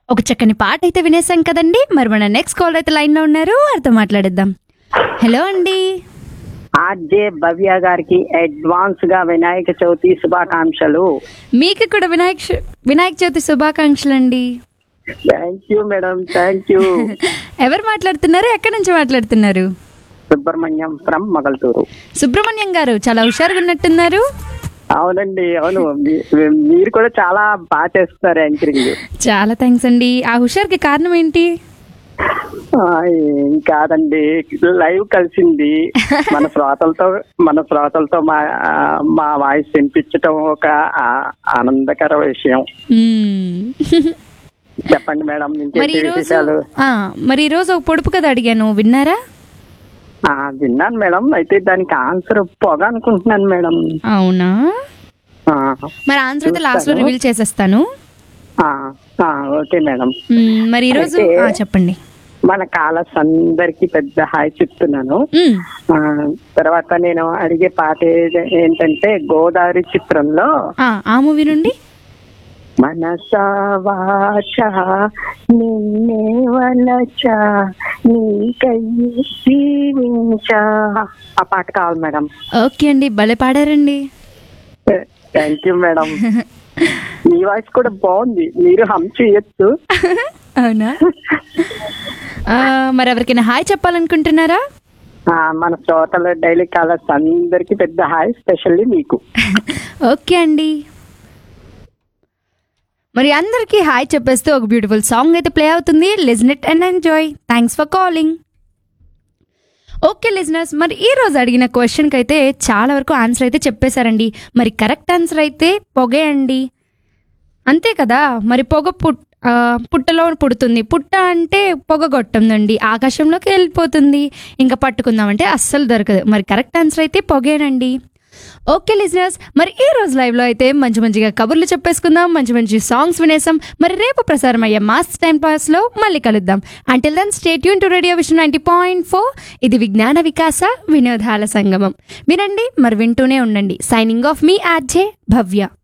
ఒక చక్కని పాట అయితే వినేసాం కదండి మరి మన నెక్స్ట్ కాల్ అయితే లైన్ లో ఉన్నారు వారితో మాట్లాడిద్దాం హలో అండి ఆర్జే భవ్య గారికి అడ్వాన్స్ గా వినాయక చవితి శుభాకాంక్షలు మీకు కూడా వినాయక శ- వినాయక చవితి శుభాకాంక్షలు అండి thank you madam thank you ఎవరు మాట్లాడుతున్నారు ఎక్కడి నుంచి మాట్లాడుతున్నారు సుబ్రహ్మణ్యం ఫ్రమ్ మొగల్తూరు సుబ్రహ్మణ్యం గారు చాలా హుషారుగా ఉన్నట్టున్నారు అవునండి అవును మీ- మీరు కూడా చాలా బాగా చేస్తున్నారు యాంకరింగ్ చాలా థ్యాంక్స్ అండి ఆ హుషార్కి కారణం ఏంటి ఆ, ఏం కాదండి లైవ్ కలిసింది మన శ్రోతలతో మన శ్రోతలతో మా ఆ, మా వాయిస్ వినిపించటం ఒక ఆ- ఆనందకర విషయం మ్మ్. చెప్పండి మేడం మరి ఇంకేంటి ఈరోజు విశేషాలు ఆ, మరి ఈరోజు ఒక పొడుపు కథ అడిగాను విన్నారా ఆ, విన్నాను మేడం అయితే దానికి ఆన్సర్ పొగ అనుకుంటున్నాను మేడం అవునా ఆ, మరి ఆన్సర్ అయితే లాస్ట్ లో చూస్తాను. రివీల్ చేసేస్తాను ఆ, ఆ, ఓకే మేడం మ్మ్, మరి ఈరోజు అయితే- ఆ, చెప్పండి మన కాలస్ అందరికి పెద్ద హాయ్ చెప్తున్నాను మ్మ్. ఆ, తర్వాత నేను అడిగే పాట ఏ- ఏంటంటే గోదావరి చిత్రంలో ఆ, ఆ మూవీ నుండి మనసా వాచ నిన్నే వలచ నీకై జీవించ ఆ పాట కావాలి మేడం ఓకే అండి భలే పాడారండి థ్యాంక్ యూ మేడం మీ వాయిస్ కూడా బాగుంది మీరు హమ్ చేయొచ్చు అవునా ఆ, మరి ఎవరికైనా హాయ్ చెప్పాలనుకుంటున్నారా ఆ, మన శ్రోతలు డైలీ కాలర్స్ అందరికి పెద్ద హాయ్ స్పెషల్లీ మీకు ఓకే అండి మరి అందరికీ హాయ్ చెప్పేస్తూ ఒక బ్యూటిఫుల్ సాంగ్ అయితే ప్లే అవుతుంది listen it and enjoy thanks for calling okay listeners మరి ఈ రోజు అడిగిన క్వశ్చన్కి అయితే చాలా వరకు ఆన్సర్ అయితే చెప్పేశారండి మరి కరెక్ట్ ఆన్సర్ అయితే పొగే అండి అంతే కదా మరి పొగ పుట్ ఆ, పుట్టలో పుడుతుంది పుట్ట అంటే పొగ కొట్టుందండి ఆకాశంలోకి వెళ్ళిపోతుంది ఇంకా పట్టుకుందామంటే అస్సలు దొరకదు మరి కరెక్ట్ ఆన్సర్ అయితే పొగేనండి ఓకే లిజనర్స్ మరి ఈ రోజు లైవ్లో అయితే మంచి మంచిగా కబుర్లు చెప్పేసుకుందాం మంచి మంచి సాంగ్స్ వినేసాం మరి రేపు ప్రసారం అయ్యే మాస్ టైం పాస్లో మళ్ళీ కలుద్దాం అంటిల్ దెన్ స్టేట్ యూన్ to radio vision ninety point four ఇది విజ్ఞాన వికాస వినోదాల సంగమం వినండి మరి వింటూనే ఉండండి సైనింగ్ ఆఫ్ మీ ఆర్జే భవ్య